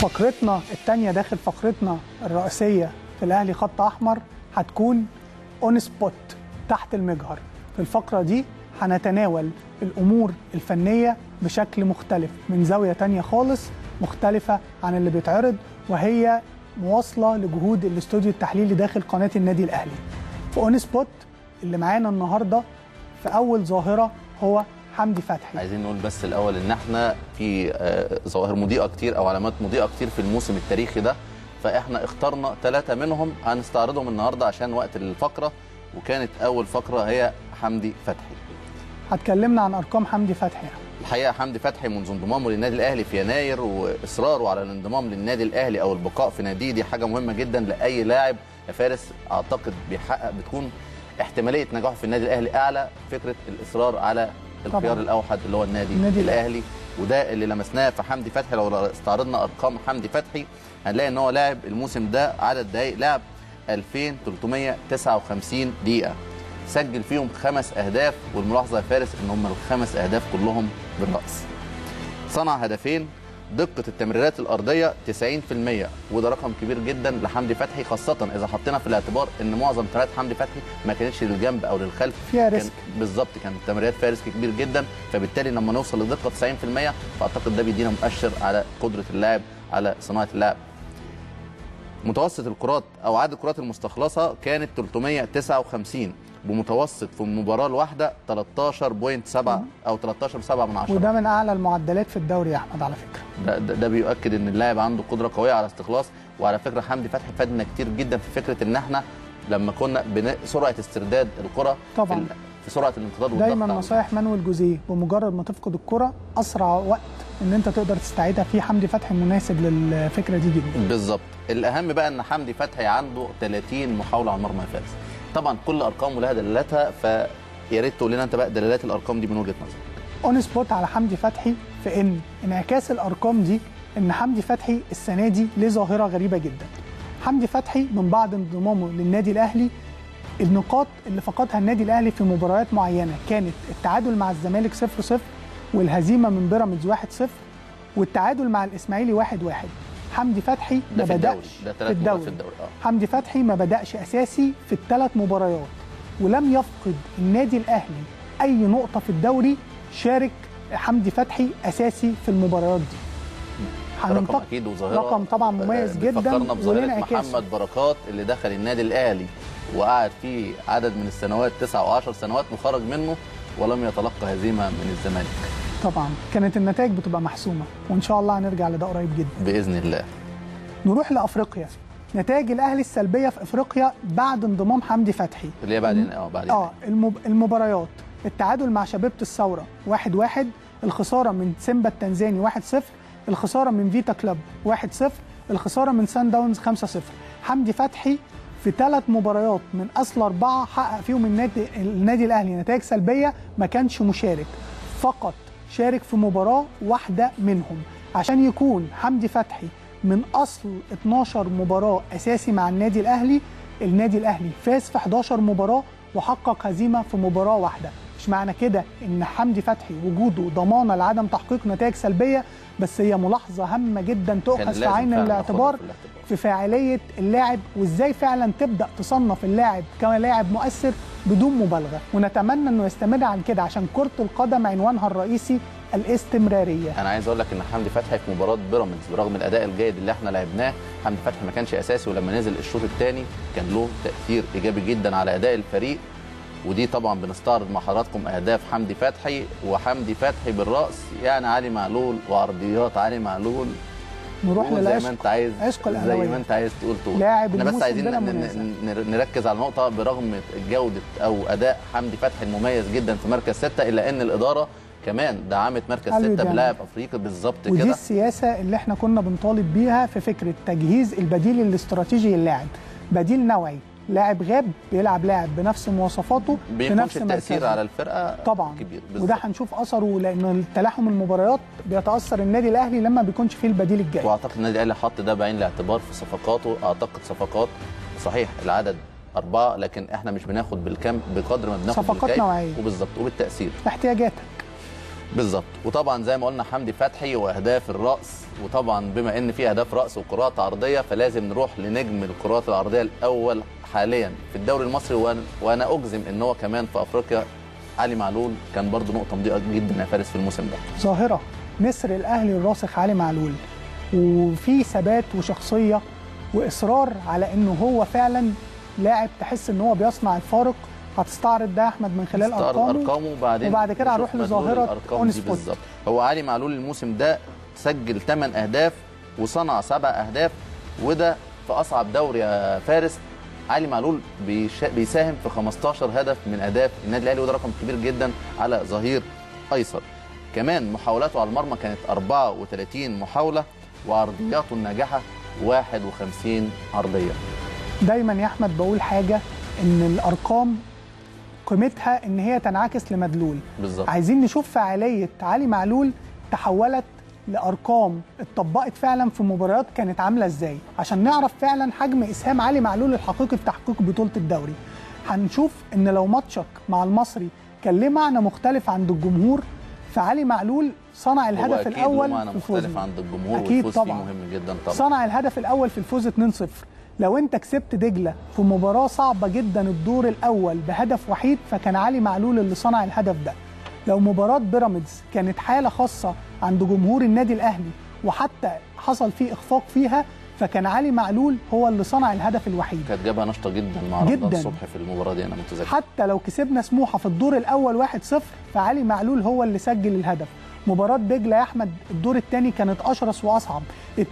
فقرتنا الثانيه داخل فقرتنا الرئيسيه في الاهلي خط احمر هتكون اون سبوت تحت المجهر في الفقره دي هنتناول الامور الفنيه بشكل مختلف من زاويه تانية خالص مختلفه عن اللي بيتعرض وهي مواصله لجهود الاستوديو التحليلي داخل قناه النادي الاهلي في اون سبوت اللي معانا النهارده في اول ظاهره هو حمدي فتحي عايزين نقول بس الاول ان احنا في آه، ظواهر مضيئه كتير او علامات مضيئه كتير في الموسم التاريخي ده فاحنا اخترنا ثلاثه منهم هنستعرضهم النهارده عشان وقت الفقره وكانت اول فقره هي حمدي فتحي هتكلمنا عن ارقام حمدي فتحي الحقيقه حمدي فتحي منذ انضمامه للنادي الاهلي في يناير واصراره على الانضمام للنادي الاهلي او البقاء في ناديه دي حاجه مهمه جدا لاي لاعب يا فارس اعتقد بيحقق بتكون احتماليه نجاحه في النادي الاهلي اعلى فكره الاصرار على الخيار طبعاً. الاوحد اللي هو النادي, النادي الاهلي وده اللي لمسناه في حمدي فتحي لو استعرضنا ارقام حمدي فتحي هنلاقي ان هو لاعب الموسم ده عدد دقائق لعب 2359 دقيقه سجل فيهم خمس اهداف والملاحظه يا فارس ان هم الخمس اهداف كلهم بالراس صنع هدفين دقة التمريرات الأرضية 90% وده رقم كبير جدا لحمدي فتحي خاصة إذا حطينا في الاعتبار إن معظم تمريرات حمدي فتحي ما كانتش للجنب أو للخلف فيها كان ريسك. بالظبط كان تمريرات فيها ريسك كبير جدا فبالتالي لما نوصل لدقة 90% فأعتقد ده بيدينا مؤشر على قدرة اللاعب على صناعة اللعب متوسط الكرات او عدد الكرات المستخلصه كانت 359 بمتوسط في المباراه الواحده 13.7 او 13.7 من عشرة وده من اعلى المعدلات في الدوري يا احمد على فكره ده, ده, ده بيؤكد ان اللاعب عنده قدره قويه على استخلاص وعلى فكره حمدي فتحي فادنا كتير جدا في فكره ان احنا لما كنا بن... سرعه استرداد الكره طبعاً. في, ال... في سرعه الانقضاض والضغط دايما على نصايح مانويل جوزيه بمجرد ما تفقد الكره اسرع وقت ان انت تقدر تستعيدها فيه حمدي فتحي مناسب للفكره دي جدا بالظبط الاهم بقى ان حمدي فتحي عنده 30 محاوله على المرمى يا فارس طبعا كل ارقامه لها دلالاتها فيا ريت تقول لنا انت بقى دلالات الارقام دي من وجهه نظرك اون سبوت على حمدي فتحي في ان انعكاس الارقام دي ان حمدي فتحي السنه دي ليه ظاهره غريبه جدا حمدي فتحي من بعد انضمامه للنادي الاهلي النقاط اللي فقدها النادي الاهلي في مباريات معينه كانت التعادل مع الزمالك 0-0 والهزيمه من بيراميدز 1-0 والتعادل مع الاسماعيلي 1-1 حمدي فتحي ده ما في الدوري. بداش ده في ثلاث مباريات الدوري في الدوري، آه. حمدي فتحي ما بداش اساسي في الثلاث مباريات ولم يفقد النادي الاهلي اي نقطه في الدوري شارك حمدي فتحي اساسي في المباريات دي رقم هننتقل- اكيد وظاهره رقم طبعا مميز آه، جدا بتفكرنا بظاهره ولانعكاسه. محمد بركات اللي دخل النادي الاهلي وقعد فيه عدد من السنوات تسع و10 سنوات وخرج منه ولم يتلقى هزيمه من الزمالك طبعا كانت النتائج بتبقى محسومه وان شاء الله هنرجع لده قريب جدا باذن الله نروح لافريقيا نتائج الاهلي السلبيه في افريقيا بعد انضمام حمدي فتحي اللي هي بعدين اه بعدين اه المب... المباريات التعادل مع شبيبه الثوره 1-1 واحد واحد. الخساره من سيمبا التنزاني 1-0 الخساره من فيتا كلوب 1-0 الخساره من سان داونز 5-0 حمدي فتحي في ثلاث مباريات من اصل اربعه حقق فيهم النادي النادي الاهلي نتائج سلبيه ما كانش مشارك فقط شارك في مباراه واحده منهم عشان يكون حمدي فتحي من اصل 12 مباراه اساسي مع النادي الاهلي النادي الاهلي فاز في 11 مباراه وحقق هزيمه في مباراه واحده مش معنى كده ان حمدي فتحي وجوده ضمانه لعدم تحقيق نتائج سلبيه بس هي ملاحظه هامه جدا كان تؤخذ في لازم عين فعلاً الاعتبار ناخدها في الاعتبار. في فاعليه اللاعب وازاي فعلا تبدا تصنف اللاعب كلاعب مؤثر بدون مبالغه ونتمنى انه يستمر عن كده عشان كره القدم عنوانها الرئيسي الاستمراريه انا عايز اقول لك ان حمدي فتحي في مباراه بيراميدز برغم الاداء الجيد اللي احنا لعبناه حمدي فتحي ما كانش اساسي ولما نزل الشوط الثاني كان له تاثير ايجابي جدا على اداء الفريق ودي طبعا بنستعرض مع حضراتكم اهداف حمدي فتحي وحمدي فتحي بالراس يعني علي معلول وعرضيات علي معلول نروح قول زي ما للعشق انت عايز عشق زي الأهلاوية. ما انت عايز تقول تقول لاعب احنا بس الموسم عايزين بلا ن- منازع. ن- نركز على نقطه برغم جوده او اداء حمدي فتحي المميز جدا في مركز سته الا ان الاداره كمان دعمت مركز قالوا سته ده. بلاعب افريقي بالظبط ودي كده السياسه اللي احنا كنا بنطالب بيها في فكره تجهيز البديل الاستراتيجي للاعب بديل نوعي لاعب غاب بيلعب لاعب بنفس مواصفاته في بيكونش نفس التاثير مركزه. على الفرقه طبعا كبير وده بالظبط هنشوف اثره لان تلاحم المباريات بيتاثر النادي الاهلي لما بيكونش فيه البديل الجاي واعتقد النادي الاهلي حط ده بعين الاعتبار في صفقاته اعتقد صفقات صحيح العدد أربعة لكن احنا مش بناخد بالكم بقدر ما بناخد صفقات بالكيف نوعية. وبالظبط وبالتأثير احتياجاتك بالظبط وطبعا زي ما قلنا حمدي فتحي واهداف الراس وطبعا بما ان في اهداف راس وكرات عرضيه فلازم نروح لنجم الكرات العرضيه الاول حاليا في الدوري المصري وأنا- وانا اجزم ان هو كمان في افريقيا علي معلول كان برضه نقطه مضيئه جدا يا فارس في الموسم ده ظاهره نسر الاهلي الراسخ علي معلول وفي ثبات وشخصيه واصرار على انه هو فعلا لاعب تحس ان هو بيصنع الفارق هتستعرض ده يا احمد من خلال استعرض ارقامه ارقامه وبعدين وبعد كده نشوف هنروح مدلول لظاهرة الارقام أون دي سبوت. بالظبط هو علي معلول الموسم ده سجل 8 اهداف وصنع 7 اهداف وده في اصعب دوري يا فارس علي معلول بيشا- بيساهم في 15 هدف من اهداف النادي الاهلي وده رقم كبير جدا على ظهير ايسر كمان محاولاته على المرمى كانت 34 محاوله وعرضياته الناجحه 51 عرضيه دايما يا احمد بقول حاجه ان الارقام قيمتها ان هي تنعكس لمدلول بالظبط عايزين نشوف فعاليه علي معلول تحولت لارقام اتطبقت فعلا في مباريات كانت عامله ازاي عشان نعرف فعلا حجم اسهام علي معلول الحقيقي في تحقيق بطوله الدوري هنشوف ان لو ماتشك مع المصري كان ليه معنى مختلف عند الجمهور فعلي معلول صنع هو الهدف أكيد له الاول معنى في الفوز مختلف عند الجمهور أكيد والفوز فيه طبعاً. مهم جدا طبعا صنع الهدف الاول في الفوز 2-0 لو انت كسبت دجله في مباراه صعبه جدا الدور الاول بهدف وحيد فكان علي معلول اللي صنع الهدف ده لو مباراه بيراميدز كانت حاله خاصه عند جمهور النادي الاهلي وحتى حصل فيه اخفاق فيها فكان علي معلول هو اللي صنع الهدف الوحيد كانت جابها نشطه جدا مع رمضان جداً. صبحي في المباراه دي انا متذكر حتى لو كسبنا سموحه في الدور الاول 1-0 فعلي معلول هو اللي سجل الهدف مباراه دجله يا احمد الدور الثاني كانت اشرس واصعب 2-1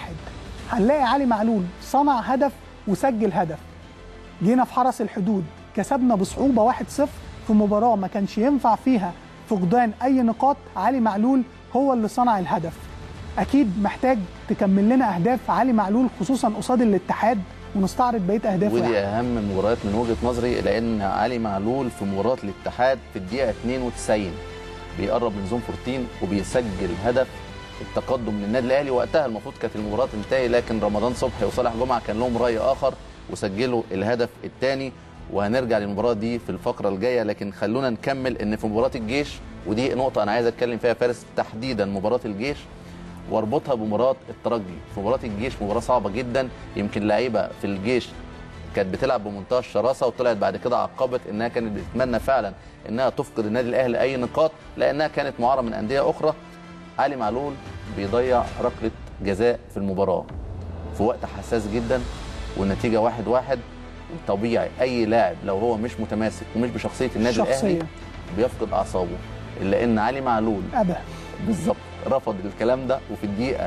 هنلاقي علي معلول صنع هدف وسجل هدف جينا في حرس الحدود كسبنا بصعوبه 1-0 في مباراه ما كانش ينفع فيها فقدان اي نقاط علي معلول هو اللي صنع الهدف اكيد محتاج تكمل لنا اهداف علي معلول خصوصا قصاد الاتحاد ونستعرض بقيه اهدافه يا ودي أحمد. اهم المباريات من وجهه نظري لان علي معلول في مباراه الاتحاد في الدقيقه 92 بيقرب من زون 14 وبيسجل هدف التقدم للنادي الاهلي وقتها المفروض كانت المباراه تنتهي لكن رمضان صبحي وصالح جمعه كان لهم راي اخر وسجلوا الهدف الثاني وهنرجع للمباراه دي في الفقره الجايه لكن خلونا نكمل ان في مباراه الجيش ودي نقطه انا عايز اتكلم فيها فارس تحديدا مباراه الجيش واربطها بمباراه الترجي في مباراه الجيش مباراه صعبه جدا يمكن لعيبه في الجيش كانت بتلعب بمنتهى الشراسه وطلعت بعد كده عقبت انها كانت بتتمنى فعلا انها تفقد النادي الاهلي اي نقاط لانها كانت معاره من انديه اخرى علي معلول بيضيع ركله جزاء في المباراه في وقت حساس جدا والنتيجه واحد واحد طبيعي اي لاعب لو هو مش متماسك ومش بشخصيه النادي شخصية. الاهلي بيفقد اعصابه الا ان علي معلول ابدا بالظبط رفض الكلام ده وفي الدقيقه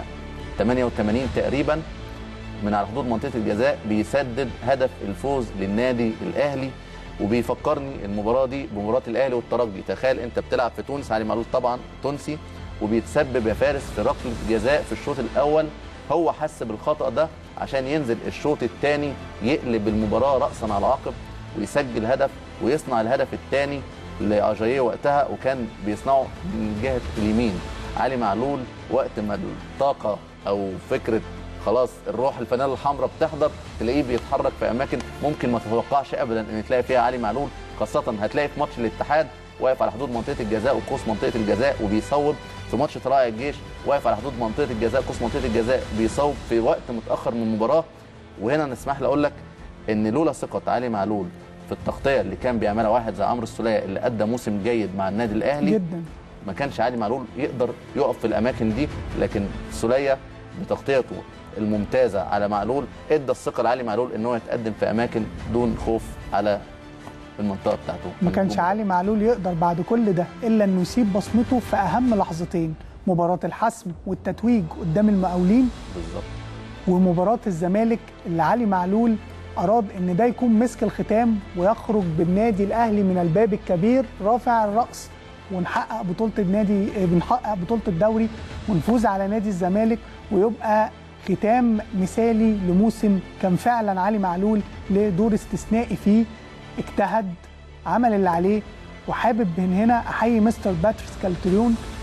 88 تقريبا من على حدود منطقه الجزاء بيسدد هدف الفوز للنادي الاهلي وبيفكرني المباراه دي بمباراه الاهلي والترجي تخيل انت بتلعب في تونس علي معلول طبعا تونسي وبيتسبب يا فارس في ركله جزاء في الشوط الاول هو حس بالخطا ده عشان ينزل الشوط الثاني يقلب المباراه راسا على عقب ويسجل هدف ويصنع الهدف الثاني لاجاييه وقتها وكان بيصنعه من جهه اليمين علي معلول وقت ما الطاقه او فكره خلاص الروح الفانيلا الحمراء بتحضر تلاقيه بيتحرك في اماكن ممكن ما تتوقعش ابدا ان تلاقي فيها علي معلول خاصه هتلاقي في ماتش الاتحاد واقف على حدود منطقه الجزاء وقوس منطقه الجزاء وبيصوب في ماتش طلائع الجيش واقف على حدود منطقه الجزاء قوس منطقه الجزاء بيصوب في وقت متاخر من المباراه وهنا نسمح لي اقول لك ان لولا ثقه علي معلول في التغطيه اللي كان بيعملها واحد زي عمرو السوليه اللي ادى موسم جيد مع النادي الاهلي جدا ما كانش علي معلول يقدر يقف في الاماكن دي لكن سوليه بتغطيته الممتازه على معلول ادى الثقه لعلي معلول ان هو يتقدم في اماكن دون خوف على المنطقه بتاعته ما كانش علي معلول يقدر بعد كل ده الا انه يسيب بصمته في اهم لحظتين مباراه الحسم والتتويج قدام المقاولين بالظبط ومباراه الزمالك اللي علي معلول اراد ان ده يكون مسك الختام ويخرج بالنادي الاهلي من الباب الكبير رافع الراس ونحقق بطوله النادي بنحقق بطوله الدوري ونفوز على نادي الزمالك ويبقى ختام مثالي لموسم كان فعلا علي معلول له دور استثنائي فيه اجتهد عمل اللي عليه وحابب من هنا احيي مستر باتريس كالتريون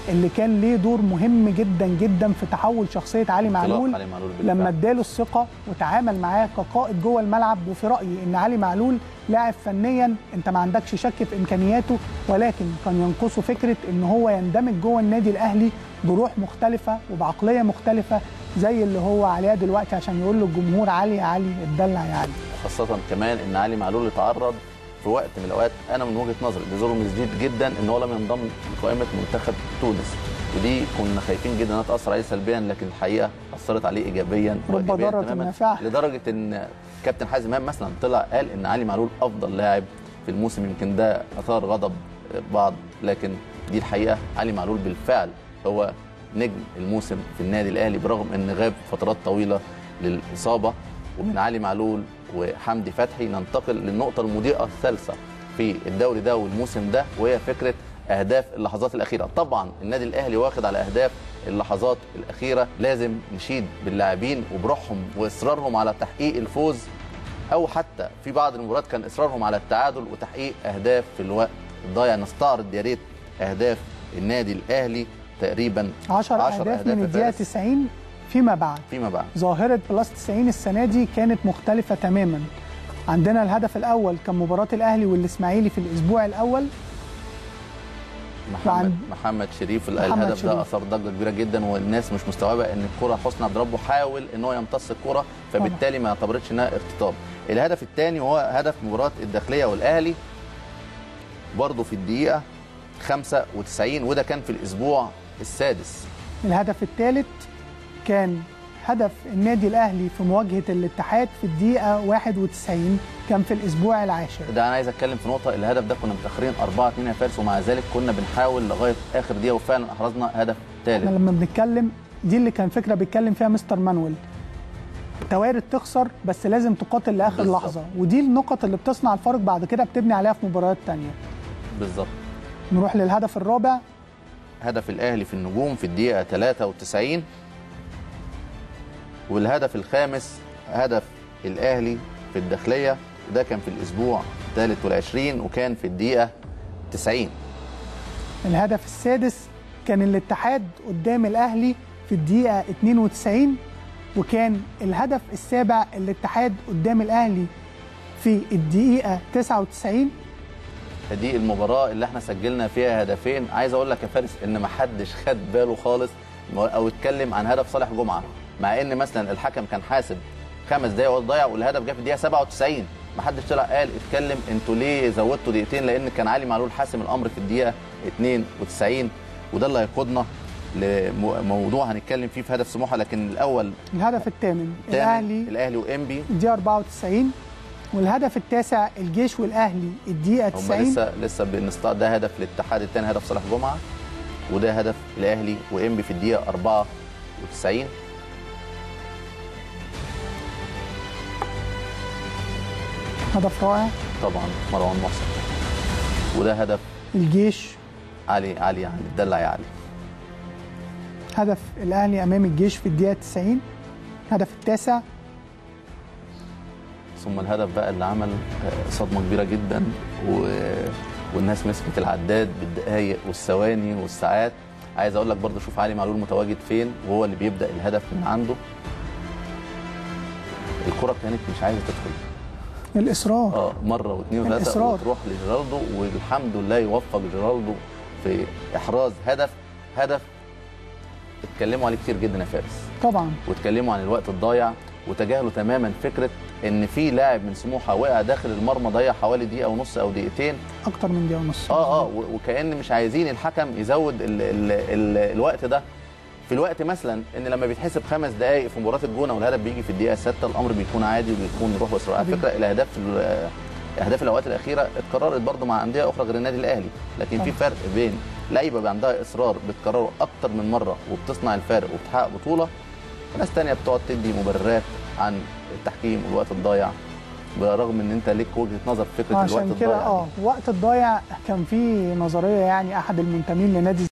اللي كان ليه دور مهم جدا جدا في تحول شخصيه علي معلول علي معلول بالفعل. لما اداله الثقه وتعامل معاه كقائد جوه الملعب وفي رايي ان علي معلول لاعب فنيا انت ما عندكش شك في امكانياته ولكن كان ينقصه فكره ان هو يندمج جوه النادي الاهلي بروح مختلفه وبعقليه مختلفه زي اللي هو عليها دلوقتي عشان يقول للجمهور علي يا علي اتدلع يا علي خاصة كمان ان علي معلول اتعرض في وقت من الاوقات انا من وجهة نظري بظلم شديد جدا ان هو لم ينضم لقائمة منتخب تونس ودي كنا خايفين جدا انها تاثر عليه سلبيا لكن الحقيقه اثرت عليه ايجابيا رب وإيجابياً ضارة تماماً، نافعة. لدرجه ان كابتن حازم امام مثلا طلع قال ان علي معلول افضل لاعب في الموسم يمكن ده اثار غضب بعض لكن دي الحقيقه علي معلول بالفعل هو نجم الموسم في النادي الاهلي برغم ان غاب فترات طويله للاصابه ومن علي معلول وحمدي فتحي ننتقل للنقطه المضيئه الثالثه في الدوري ده والموسم ده وهي فكره اهداف اللحظات الاخيره طبعا النادي الاهلي واخد على اهداف اللحظات الاخيره لازم نشيد باللاعبين وبروحهم واصرارهم على تحقيق الفوز او حتى في بعض المباريات كان اصرارهم على التعادل وتحقيق اهداف في الوقت الضايع نستعرض يا ريت اهداف النادي الاهلي تقريبا 10 اهداف من يا الدقيقه فارس 90 فيما بعد فيما بعد ظاهرة بلس 90 السنة دي كانت مختلفة تماما عندنا الهدف الأول كان مباراة الأهلي والإسماعيلي في الأسبوع الأول محمد وعن- محمد شريف محمد الهدف شريف. ده اثار ضجه كبيره جدا والناس مش مستوعبه ان الكره حسني عبد ربه حاول ان هو يمتص الكره فبالتالي ما اعتبرتش انها ارتطام الهدف الثاني هو هدف مباراه الداخليه والاهلي برضه في الدقيقه 95 وده كان في الاسبوع السادس الهدف الثالث كان هدف النادي الأهلي في مواجهة الاتحاد في الدقيقة 91 كان في الأسبوع العاشر ده انا عايز اتكلم في نقطه الهدف ده كنا متاخرين 4 2 يا فارس ومع ذلك كنا بنحاول لغايه اخر دقيقه وفعلا احرزنا هدف احنا ثالث لما بنتكلم دي اللي كان فكرة بيتكلم فيها مستر مانويل توارد تخسر بس لازم تقاتل لآخر بالظبط. لحظة ودي النقط اللي بتصنع الفرق بعد كده بتبني عليها في مباريات تانية بالظبط نروح للهدف الرابع هدف الاهلي في النجوم في الدقيقه 93 والهدف الخامس هدف الاهلي في الداخليه وده كان في الاسبوع الثالث والعشرين وكان في الدقيقه 90 الهدف السادس كان الاتحاد قدام الاهلي في الدقيقه 92 وكان الهدف السابع الاتحاد قدام الاهلي في الدقيقه 99 دي المباراه اللي احنا سجلنا فيها هدفين عايز اقول لك يا فارس ان ما حدش خد باله خالص او اتكلم عن هدف صالح جمعه مع ان مثلا الحكم كان حاسب خمس دقايق وقت ضايع والهدف جه في الدقيقه 97 ما حدش طلع قال اتكلم انتوا ليه زودتوا دقيقتين لان كان علي معلول حاسم الامر في الدقيقه 92 وده اللي هيقودنا لموضوع هنتكلم فيه في هدف سموحه لكن الاول الهدف الثامن تاني الاهلي الاهلي وانبي الدقيقه 94 والهدف التاسع الجيش والاهلي الدقيقه هم 90 لسه لسه بنستعد ده هدف الاتحاد الثاني هدف صالح جمعه وده هدف الاهلي وانبي في الدقيقه 94 هدف رائع طبعا مروان محسن وده هدف الجيش علي علي يعني اتدلع يا علي هدف الاهلي امام الجيش في الدقيقه 90 الهدف التاسع ثم الهدف بقى اللي عمل آه، صدمه كبيره جدا و... والناس مسكت العداد بالدقايق والثواني والساعات عايز اقول لك برضه شوف علي معلول متواجد فين وهو اللي بيبدا الهدف من عنده الكره كانت مش عايزه تدخل الاصرار اه مره واثنين وثلاثه الإصرار. وتروح لجيرالدو والحمد لله يوفق جيرالدو في احراز هدف هدف اتكلموا عليه كتير جدا يا فارس طبعا واتكلموا عن الوقت الضايع وتجاهلوا تماما فكره ان في لاعب من سموحه وقع داخل المرمى ضيع حوالي دقيقه ونص او دقيقتين اكتر من دقيقه ونص اه اه و- وكان مش عايزين الحكم يزود ال ال ال الوقت ده في الوقت مثلا ان لما بيتحسب خمس دقائق في مباراه الجونه والهدف بيجي في الدقيقه السادسه الامر بيكون عادي وبيكون روح واسراء على فكره الاهداف ال- اهداف الاوقات الاخيره اتكررت برضو مع انديه اخرى غير النادي الاهلي لكن في فرق بين لعيبه بيبقى عندها اصرار بتكرره اكتر من مره وبتصنع الفارق وبتحقق بطوله وناس تانية بتقعد تدي مبررات عن التحكيم والوقت الضايع برغم ان انت ليك وجهه نظر في فكره الوقت عشان كده الضايع دي. اه وقت الضايع كان في نظريه يعني احد المنتمين لنادي